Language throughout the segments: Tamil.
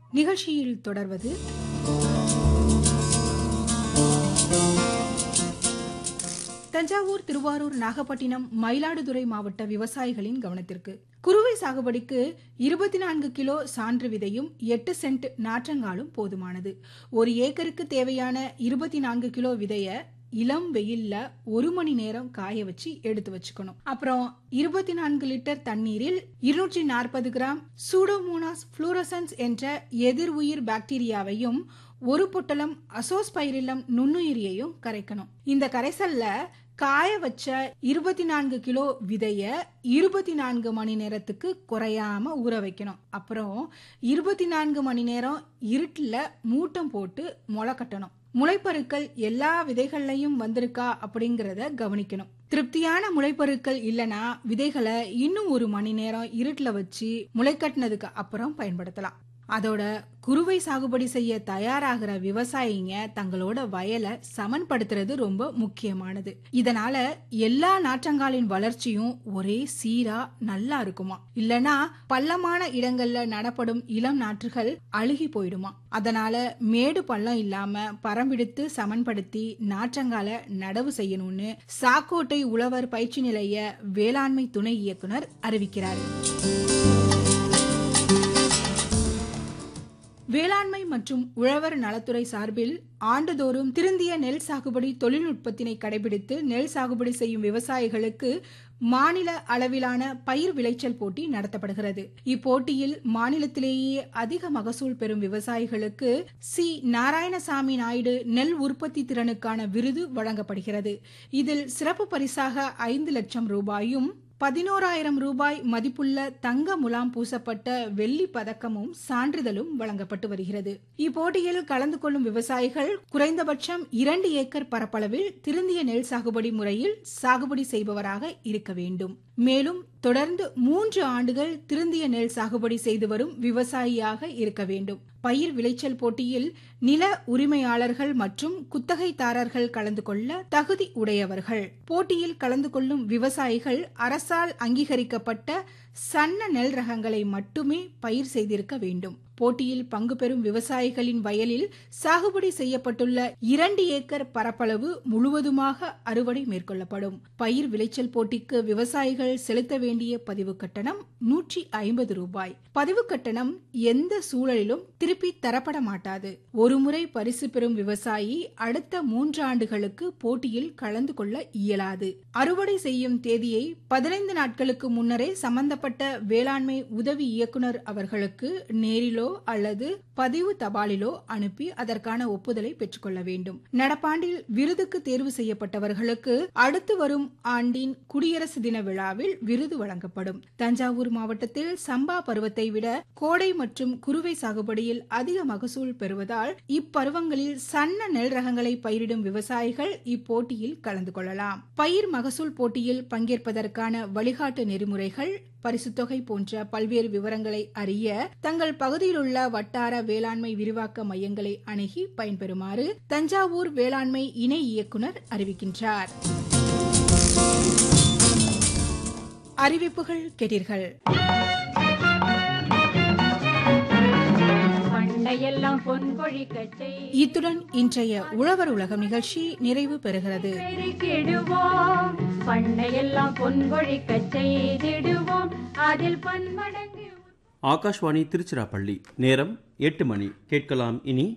நிகழ்ச்சியில் தொடர்வது தஞ்சாவூர் திருவாரூர் நாகப்பட்டினம் மயிலாடுதுறை மாவட்ட விவசாயிகளின் கவனத்திற்கு குறுவை சாகுபடிக்கு இருபத்தி நான்கு கிலோ சான்று விதையும் எட்டு சென்ட் நாற்றங்காலும் போதுமானது ஒரு ஏக்கருக்கு தேவையான இருபத்தி நான்கு கிலோ விதைய இளம் வெயில்ல ஒரு மணி நேரம் காய வச்சு எடுத்து வச்சுக்கணும் அப்புறம் இருபத்தி நான்கு லிட்டர் தண்ணீரில் இருநூற்றி நாற்பது கிராம் சூடோமோனாஸ் புளூரசன்ஸ் என்ற எதிர் உயிர் பாக்டீரியாவையும் ஒரு பொட்டலம் அசோஸ்பைரிலம் நுண்ணுயிரியையும் கரைக்கணும் இந்த கரைசல்ல காய வச்ச இருபத்தி நான்கு கிலோ விதைய இருபத்தி நான்கு மணி நேரத்துக்கு குறையாம ஊற வைக்கணும் அப்புறம் இருபத்தி நான்கு மணி நேரம் இருட்டில் மூட்டம் போட்டு முளை கட்டணும் முளைப்பருக்கள் எல்லா விதைகள்லையும் வந்திருக்கா அப்படிங்கறத கவனிக்கணும் திருப்தியான முளைப்பருக்கள் இல்லனா விதைகளை இன்னும் ஒரு மணி நேரம் இருட்டில் வச்சு முளை கட்டினதுக்கு அப்புறம் பயன்படுத்தலாம் அதோட குறுவை சாகுபடி செய்ய தயாராகிற விவசாயிங்க தங்களோட வயலை சமன்படுத்துறது ரொம்ப முக்கியமானது இதனால எல்லா நாற்றங்காலின் வளர்ச்சியும் ஒரே சீரா நல்லா இருக்குமா இல்லனா பள்ளமான இடங்கள்ல நடப்படும் இளம் நாற்றுகள் அழுகி போயிடுமா அதனால மேடு பள்ளம் இல்லாம பரம்பிடித்து சமன்படுத்தி நாற்றங்கால நடவு செய்யணும்னு சாக்கோட்டை உழவர் பயிற்சி நிலைய வேளாண்மை துணை இயக்குனர் அறிவிக்கிறார் வேளாண்மை மற்றும் உழவர் நலத்துறை சார்பில் ஆண்டுதோறும் திருந்திய நெல் சாகுபடி தொழில்நுட்பத்தினை கடைபிடித்து நெல் சாகுபடி செய்யும் விவசாயிகளுக்கு மாநில அளவிலான பயிர் விளைச்சல் போட்டி நடத்தப்படுகிறது இப்போட்டியில் மாநிலத்திலேயே அதிக மகசூல் பெறும் விவசாயிகளுக்கு சி நாராயணசாமி நாயுடு நெல் உற்பத்தி திறனுக்கான விருது வழங்கப்படுகிறது இதில் சிறப்பு பரிசாக ஐந்து லட்சம் ரூபாயும் பதினோராயிரம் ரூபாய் மதிப்புள்ள தங்க முலாம் பூசப்பட்ட வெள்ளி பதக்கமும் சான்றிதழும் வழங்கப்பட்டு வருகிறது இப்போட்டியில் கலந்து கொள்ளும் விவசாயிகள் குறைந்தபட்சம் இரண்டு ஏக்கர் பரப்பளவில் திருந்திய நெல் சாகுபடி முறையில் சாகுபடி செய்பவராக இருக்க வேண்டும் மேலும் தொடர்ந்து மூன்று ஆண்டுகள் திருந்திய நெல் சாகுபடி செய்து வரும் விவசாயியாக இருக்க வேண்டும் பயிர் விளைச்சல் போட்டியில் நில உரிமையாளர்கள் மற்றும் குத்தகைதாரர்கள் கலந்து கொள்ள தகுதி உடையவர்கள் போட்டியில் கலந்து கொள்ளும் விவசாயிகள் அரசால் அங்கீகரிக்கப்பட்ட சன்ன நெல் ரகங்களை மட்டுமே பயிர் செய்திருக்க வேண்டும் போட்டியில் பங்கு பெறும் விவசாயிகளின் வயலில் சாகுபடி செய்யப்பட்டுள்ள இரண்டு ஏக்கர் பரப்பளவு முழுவதுமாக அறுவடை மேற்கொள்ளப்படும் பயிர் விளைச்சல் போட்டிக்கு விவசாயிகள் செலுத்த வேண்டிய பதிவு கட்டணம் நூற்றி ஐம்பது ரூபாய் பதிவு கட்டணம் எந்த சூழலிலும் திருப்பி தரப்பட மாட்டாது ஒருமுறை பரிசு பெறும் விவசாயி அடுத்த மூன்று ஆண்டுகளுக்கு போட்டியில் கலந்து கொள்ள இயலாது அறுவடை செய்யும் தேதியை பதினைந்து நாட்களுக்கு முன்னரே சம்பந்தப்பட்ட வேளாண்மை உதவி இயக்குனர் அவர்களுக்கு நேரிலோ அல்லது பதிவு தபாலிலோ அனுப்பி அதற்கான ஒப்புதலை பெற்றுக்கொள்ள வேண்டும் நடப்பாண்டில் விருதுக்கு தேர்வு செய்யப்பட்டவர்களுக்கு அடுத்து வரும் ஆண்டின் குடியரசு தின விழாவில் விருது வழங்கப்படும் தஞ்சாவூர் மாவட்டத்தில் சம்பா பருவத்தை விட கோடை மற்றும் குறுவை சாகுபடியில் அதிக மகசூல் பெறுவதால் இப்பருவங்களில் சன்ன நெல் ரகங்களை பயிரிடும் விவசாயிகள் இப்போட்டியில் கலந்து கொள்ளலாம் பயிர் மகசூல் போட்டியில் பங்கேற்பதற்கான வழிகாட்டு நெறிமுறைகள் பரிசுத்தொகை போன்ற பல்வேறு விவரங்களை அறிய தங்கள் பகுதியில் உள்ள வட்டார வேளாண்மை விரிவாக்க மையங்களை அணுகி பயன்பெறுமாறு தஞ்சாவூர் வேளாண்மை இணை இயக்குனர் அறிவிக்கின்றார் அறிவிப்புகள் கேட்டீர்கள் பண்டையெல்லாம் பொன் கொழிக்கச் இத்துடன் இன்றைய உழவர் உலகம் நிகழ்ச்சி நிறைவு பெறுகிறது செய்திடுவோம் பண்டையெல்லாம் பொன் கொழிக்கச் செய்திடுவோம் அதில் பன்மடங்கு ஆகாஷ்வாணி திருச்சிராப்பள்ளி நேரம் எட்டு மணி கேட்கலாம் இனி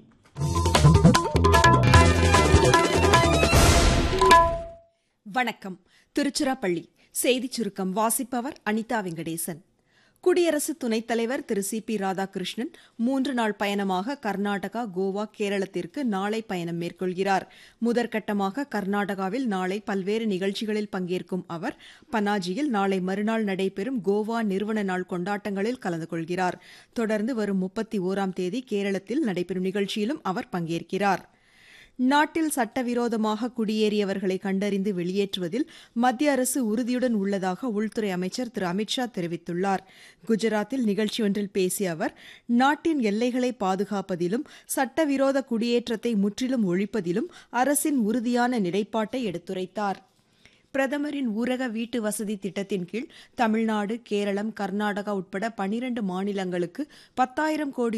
வணக்கம் திருச்சிராப்பள்ளி செய்திச் சுருக்கம் வாசிப்பவர் அனிதா வெங்கடேசன் குடியரசு துணைத் தலைவர் திரு சி பி ராதாகிருஷ்ணன் மூன்று நாள் பயணமாக கர்நாடகா கோவா கேரளத்திற்கு நாளை பயணம் மேற்கொள்கிறார் முதற்கட்டமாக கர்நாடகாவில் நாளை பல்வேறு நிகழ்ச்சிகளில் பங்கேற்கும் அவர் பனாஜியில் நாளை மறுநாள் நடைபெறும் கோவா நிறுவன நாள் கொண்டாட்டங்களில் கலந்து கொள்கிறார் தொடர்ந்து வரும் முப்பத்தி ஓராம் தேதி கேரளத்தில் நடைபெறும் நிகழ்ச்சியிலும் அவர் பங்கேற்கிறார் நாட்டில் சட்டவிரோதமாக குடியேறியவர்களை கண்டறிந்து வெளியேற்றுவதில் மத்திய அரசு உறுதியுடன் உள்ளதாக உள்துறை அமைச்சர் திரு அமித்ஷா தெரிவித்துள்ளார் குஜராத்தில் நிகழ்ச்சி ஒன்றில் பேசிய அவர் நாட்டின் எல்லைகளை பாதுகாப்பதிலும் சட்டவிரோத குடியேற்றத்தை முற்றிலும் ஒழிப்பதிலும் அரசின் உறுதியான நிலைப்பாட்டை எடுத்துரைத்தார் பிரதமரின் ஊரக வீட்டு வசதி திட்டத்தின் கீழ் தமிழ்நாடு கேரளம் கர்நாடகா உட்பட பனிரண்டு மாநிலங்களுக்கு பத்தாயிரம் கோடி